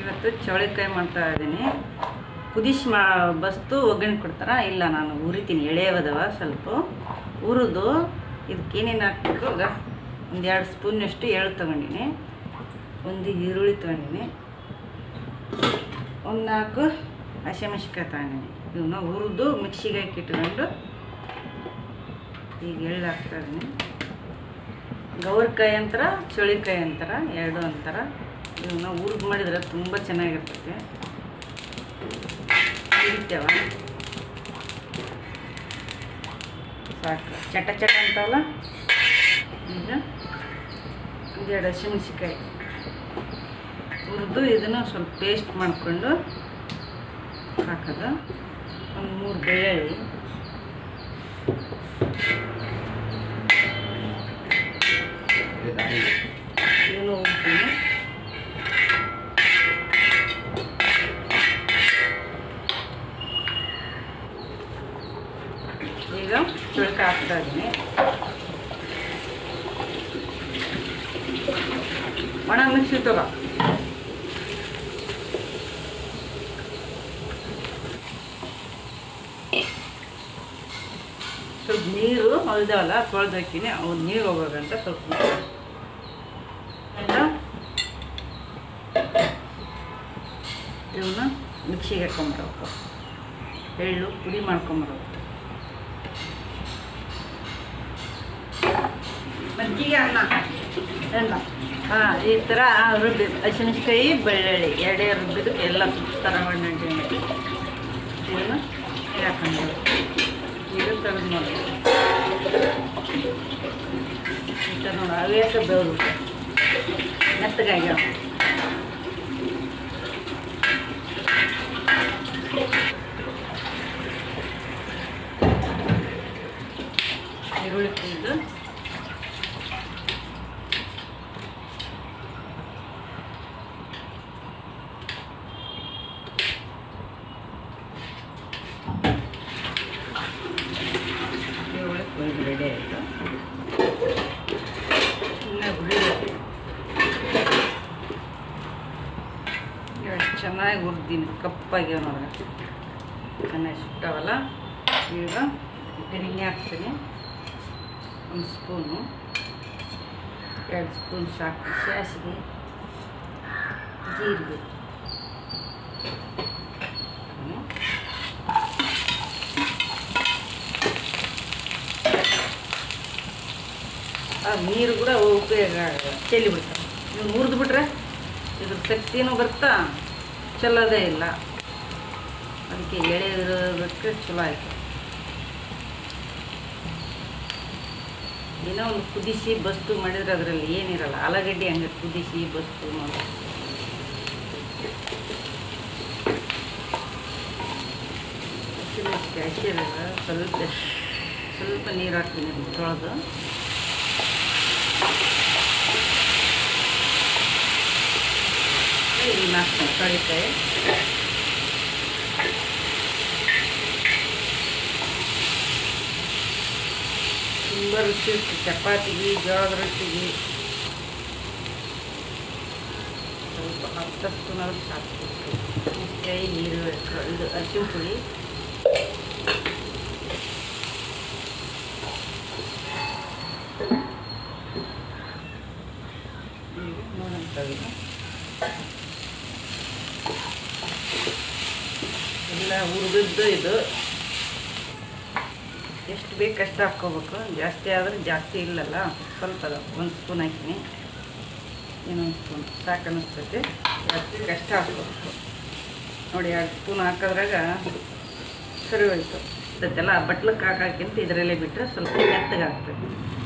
ಇವತ್ತು ಚವಳಿಕಾಯಿ ಮಾಡ್ತಾ ಇದ್ದೀನಿ ಕುದಿಸಿ ಮಾ ಬಸ್ತು ಒಗ್ಗರಣೆ ಕೊಡ್ತಾರ ಇಲ್ಲ ನಾನು ಉರಿತೀನಿ ಎಳೆಯವದವ ಸ್ವಲ್ಪ ಹುರಿದು ಇದಕ್ಕೆ ಏನೇನು ಹಾಕ್ಬೇಕು ಈಗ ಒಂದು ಎರಡು ಸ್ಪೂನಷ್ಟು ಎಳ್ಳು ತೊಗೊಂಡಿನಿ ಒಂದು ಈರುಳ್ಳಿ ತೊಗೊಂಡಿನಿ ಒಂದು ನಾಲ್ಕು ಹಸಿಮೆಣ್ಸಿಕಾಯಿ ತೊಗೊಂಡಿನಿ ಇವನ್ನ ಹುರಿದು ಮಿಕ್ಸಿಗೆ ಹಾಕಿ ಇಟ್ಕೊಂಡು ಈಗ ಎಳ್ಳು ಹಾಕ್ತಾ ಇದ್ದೀನಿ ಗೌರ್ಕಾಯಿ ಅಂತಾರ ಚಳಿಕಾಯಿ ಅಂತಾರ ಎರಡು ಅಂತಾರ ಇವನ್ನ ಹುರಿದು ಮಾಡಿದ್ರೆ ತುಂಬ ಚೆನ್ನಾಗಿರ್ತೈತೆ ಹಿಡಿತೇವ ಸಾಕು ಚಟ ಚಟ ಅಂತಾವಲ್ಲ ಈಗ ಒಂದೆರಡು ಹಸಿಮೆಣ್ಸಿಕಾಯಿ ಹುರಿದು ಇದನ್ನು ಸ್ವಲ್ಪ ಪೇಸ್ಟ್ ಮಾಡಿಕೊಂಡು ಹಾಕೋದು ಒಂದು ಮೂರು ಬೆಳ್ಳುಳ್ಳಿ ಇದನ್ನು ಉಪ್ಪಿನಿ ಈಗ ಚುಳ್ಕ ಹಾಕ್ತಾ ಇದ್ದೀನಿ ಒಣ ಮಿಕ್ಸಿ ತಗೋ ಸ್ವಲ್ಪ ನೀರು ಹೊಲ್ದವಲ್ಲ ತೊಳೆದು ಹಾಕಿನಿ ಅವ್ನು ನೀರು ಹೋಗೋಗಂತ ಸ್ವಲ್ಪ ಆಯ್ತಾ ಇವನ್ನ ಮಿಕ್ಸಿಗೆ ಹಾಕೊಂಬರ್ಬೇಕು ಎಳ್ಳು ಪುಡಿ ಮಾಡ್ಕೊಂಬರ್ಬೇಕು ಮಜ್ಜಿಗೆ ಅನ್ನ ಎಲ್ಲ ಹಾಂ ಈ ಥರ ರುಬ್ಬಿ ಹಸಿಮೆಣ್ಸಿಕಾಯಿ ಬೆಳ್ಳುಳ್ಳಿ ಎರಡೇ ರುಬ್ಬಿದ್ದು ಎಲ್ಲ ಥರ ಒಣ್ಣೆ ಇವನ್ನ ಹಾಕೊಂಡು ಈಗ ತೆಗೆದು ನೋಡಿ ಈ ಥರ ನೋಡಿ ಹವ್ಯಾಸ ಬೆವರು ಮೆತ್ತಗಾಗ್ಯಾವ ಈರುಳ್ಳಿ ಕುಯ್ದು ಈರುಳ್ಳಿ ಕುಯ್ದು ರೆಡಿ ಆಯಿತು ಇನ್ನು ಹುರಿಬೇಕು ಎಷ್ಟು ಚೆನ್ನಾಗಿ ಹುರಿದೀನಿ ಕಪ್ಪಾಗ್ಯಾವ ನೋಡ್ರಿ ಚೆನ್ನಾಗಿ ಸುಟ್ಟವಲ್ಲ ಈಗ ಎಣ್ಣೆ ಹಾಕ್ತೀನಿ ಒಂದು ಸ್ಪೂನು ಎರಡು ಸ್ಪೂನ್ ಸಾಕು ಸಾಸಿವೆ ಜೀರಿಗೆ ಹ್ಮ್. ಆ ನೀರು ಕೂಡ ಉಪಯೋಗ ಚೆಲ್ಲಿ ಬಿಡ್ತಾರೆ ನೀವು ಮುರಿದು ಬಿಟ್ರೆ ಇದ್ರ ಶಕ್ತಿನೂ ಬರ್ತಾ ಚೆಲ್ಲೋದೇ ಇಲ್ಲ ಅದಕ್ಕೆ ಎಳೆಯೋದಕ್ಕೆ ಚಲೋ ಆಯಿತು ಏನೋ ಒಂದು ಕುದಿಸಿ ಬಸ್ತು ಮಾಡಿದ್ರೆ ಅದರಲ್ಲಿ ಏನಿರಲ್ಲ ಆಲೂಗಡ್ಡೆ ಹಂಗೆ ಕುದಿಸಿ ಬಸ್ತು ಮಾಡಿ ಹಸಿಮೆಣಸಿಗೆ ಹಸಿರಲ್ಲ ಸ್ವಲ್ಪ ಸ್ವಲ್ಪ ನೀರು ಹಾಕ್ತೀನಿ ಅದನ್ನ ತೊಳೆದು ಇಲ್ಲಿ ಹಾಕ್ತೀನಿ ಚಳಿಕಾಯಿ ತುಂಬ ರುಚಿ ಇರ್ತದೆ ಚಪಾತಿಗೆ ಜೋಳದ ರೊಟ್ಟಿಗೆ ಸ್ವಲ್ಪ ಹತ್ತು ಸ್ಪೂನಾದ್ರು ಸಾಕು ಕೈ ನೀರು ಇದು ಅರಿಶಿನ ಪುಡಿ ಈಗ ನೋಡೋಣ ತೆಗೆದು ಎಲ್ಲ ಹುರಿದಿದ್ದು ಇದು ಎಷ್ಟು ಬೇಕು ಅಷ್ಟು ಹಾಕ್ಕೋಬೇಕು ಜಾಸ್ತಿ ಆದರೆ ಜಾಸ್ತಿ ಇಲ್ಲಲ್ಲ ಸ್ವಲ್ಪ ಅದ ಒಂದು ಸ್ಪೂನ್ ಹಾಕಿನಿ ಇನ್ನೊಂದು ಸ್ಪೂನ್ ಸಾಕು ಅನ್ನಿಸ್ತೈತೆ ಜಾಸ್ತಿ ಕಷ್ಟ ಹಾಕ್ಕೋಬೇಕು ನೋಡಿ ಎರಡು ಸ್ಪೂನ್ ಹಾಕೋದ್ರಾಗ ಸರಿ ಹೋಯ್ತು ಇದಕ್ಕೆಲ್ಲ ಬಟ್ಲಕ್ಕೆ ಹಾಕೋಕ್ಕಿಂತ ಇದರಲ್ಲೇ ಬಿಟ್ಟರೆ ಸ್ವಲ್ಪ ಮೆತ್ತಗೆ ಆಗ್ತದೆ